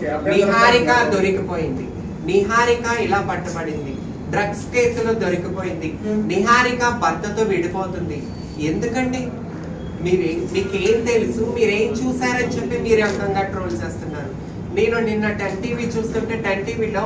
నిహారిక దొరికిపోయింది నిహారిక ఇలా పట్టుబడింది డ్రగ్స్ కేసులో దొరికిపోయింది నిహారిక భర్తతో విడిపోతుంది ఎందుకండి మీరు మీకేం తెలుసు మీరేం చూసారని చెప్పి మీరు రకంగా ట్రోల్ చేస్తున్నారు నేను నిన్న టెన్ టీవీ చూస్తుంటే టెన్ టీవీలో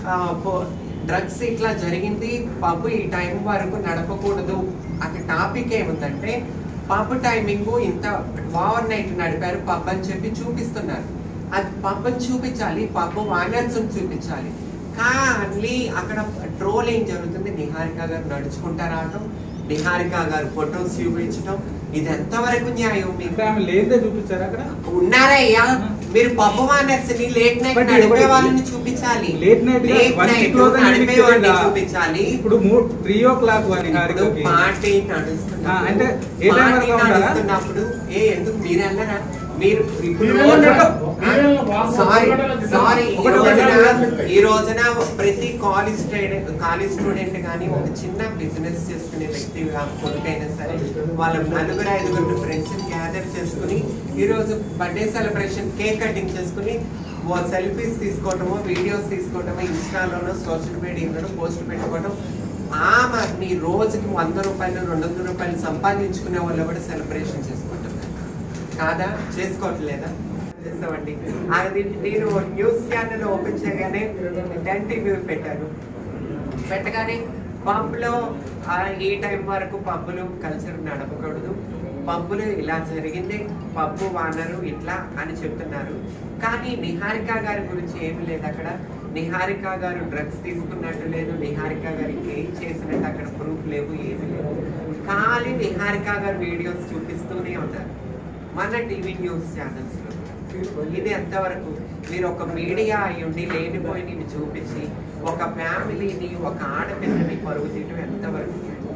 డ్రగ్స్ ఇట్లా జరిగింది పబ్ ఈ టైం వరకు నడపకూడదు అది టాపిక్ ఏముందంటే పబ్ టైమింగ్ ఇంత ఓవర్ నైట్ నడిపారు పబ్ అని చెప్పి చూపిస్తున్నారు అది పబ్ చూపించాలి పబ్ వానర్స్ చూపించాలి కానీ అక్కడ ట్రోల్ ఏం జరుగుతుంది నిహారిక గారు నడుచుకుంటా రావడం నిహారిక గారు ఫొటోస్ చూపించడం ఇది ఎంతవరకు న్యాయం మీకు అంటే ఆమె లేదే చూపించారు అక్కడ ఉన్నారయ్యా మీరు పబ్ వానర్స్ ని లేట్ నైట్ But నడిపే ఎవరికి- వాళ్ళని చూపించాలి late night late one night close అని నడిపే మీకు వాళ్ళని తెలీదా? చూపించాలి ఇప్పుడు త్రీ ఓ క్లాక్ వన్ ఇప్పుడు హారికకి పార్టీ ఆ, నడుస్తున్నప్పుడు అంటే ఏ టైం పార్టీ వరకు ఉంటారా? నడుస్తున్నప్పుడు ఏ ఎందుకు మీరు వెళ్ళరా మీరు ఇప్పుడు మీరు వెళ్ళండి. మీరు వెళ్ళండి. వాసు సారీ ఒకటి సారీ ఈ ఒకటి రోజున ఒకటి. ఈ రోజున ప్రతి కాలేజ్ స్టూడెంట్ కాలేజ్ స్టూడెంట్ కానీ ఒక చిన్న బిజినెస్ చేసుకునే వ్యక్తి కొడుకైనా సరే వాళ్ళ నలుగురు ఐదుగురు ఫ్రెండ్స్ గ్యాదర్ చేసుకుని ఈ రోజు బర్త్డే సెలబ్రేషన్ కేక్ కటింగ్ చేసుకుని సెల్ఫీస్ తీసుకోవటము వీడియోస్ తీసుకోవటము ఇన్స్టాలోనో సోషల్ మీడియాలోనో పోస్ట్ పెట్టుకోవడం ఆమె రోజుకి వంద రూపాయలు రెండు వందల రూపాయలు సంపాదించుకునే వాళ్ళు కూడా సెలబ్రేషన్ చేసుకుంటున్నారు కాదా చేసుకోవట్లేదా చేస్తామండి అది నేను న్యూస్ ఛానల్ ఓపెన్ చేయగానే టెన్ టీవీ పెట్టాను పెట్టగానే పబ్లో ఆ, ఈ టైం వరకు పబ్బులు కల్చర్ నడపకూడదు పబ్బులు ఇలా జరిగింది పబ్బు వానరు ఇట్లా అని చెప్తున్నారు కానీ నిహారిక గారి గురించి ఏమీ లేదు అక్కడ నిహారిక గారు డ్రగ్స్ తీసుకున్నట్టు లేదు నిహారిక గారు ఏం చేసినట్టు అక్కడ ప్రూఫ్ లేవు ఏమీ లేవు ఖాళీ నిహారిక గారు వీడియోస్ చూపిస్తూనే ఉన్నారు మన టీవీ న్యూస్ ఛానల్స్ లో ఇది ఎంతవరకు మీరు ఒక మీడియా అయి ఉండి లేనిపోయినవి చూపించి ఒక ఫ్యామిలీని ఒక ఆడపిల్లని పరుగు తీయడం ఎంతవరకు